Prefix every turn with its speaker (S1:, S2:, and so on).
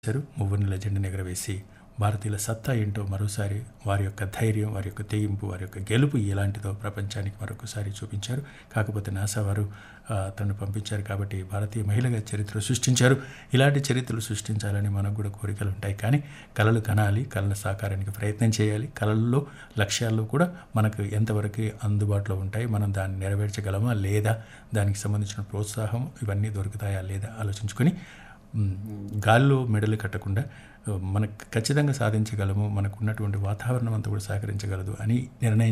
S1: చేశారు మువ్వని లెజెండ్ని ఎగరవేసి భారతీయుల సత్తా ఏంటో మరోసారి వారి యొక్క ధైర్యం వారి యొక్క తెగింపు వారి యొక్క గెలుపు ఎలాంటిదో ప్రపంచానికి మరొకసారి చూపించారు కాకపోతే నాసా వారు ఆ, తనను పంపించారు కాబట్టి భారతీయ మహిళగా చరిత్ర సృష్టించారు ఇలాంటి చరిత్రలు సృష్టించాలని మనకు కూడా కోరికలు ఉంటాయి కానీ కళలు కనాలి కళల సాకారానికి ప్రయత్నం చేయాలి కళల్లో లక్ష్యాల్లో కూడా మనకు ఎంతవరకు అందుబాటులో ఉంటాయి మనం దాన్ని నెరవేర్చగలమా లేదా దానికి సంబంధించిన ప్రోత్సాహం ఇవన్నీ దొరుకుతాయా లేదా ఆలోచించుకొని మ్, గాల్లో మెడలు కట్టకుండా మనకు ఖచ్చితంగా సాధించగలము మనకు ఉన్నటువంటి వాతావరణం అంతా కూడా సహకరించగలదు అని నిర్ణయం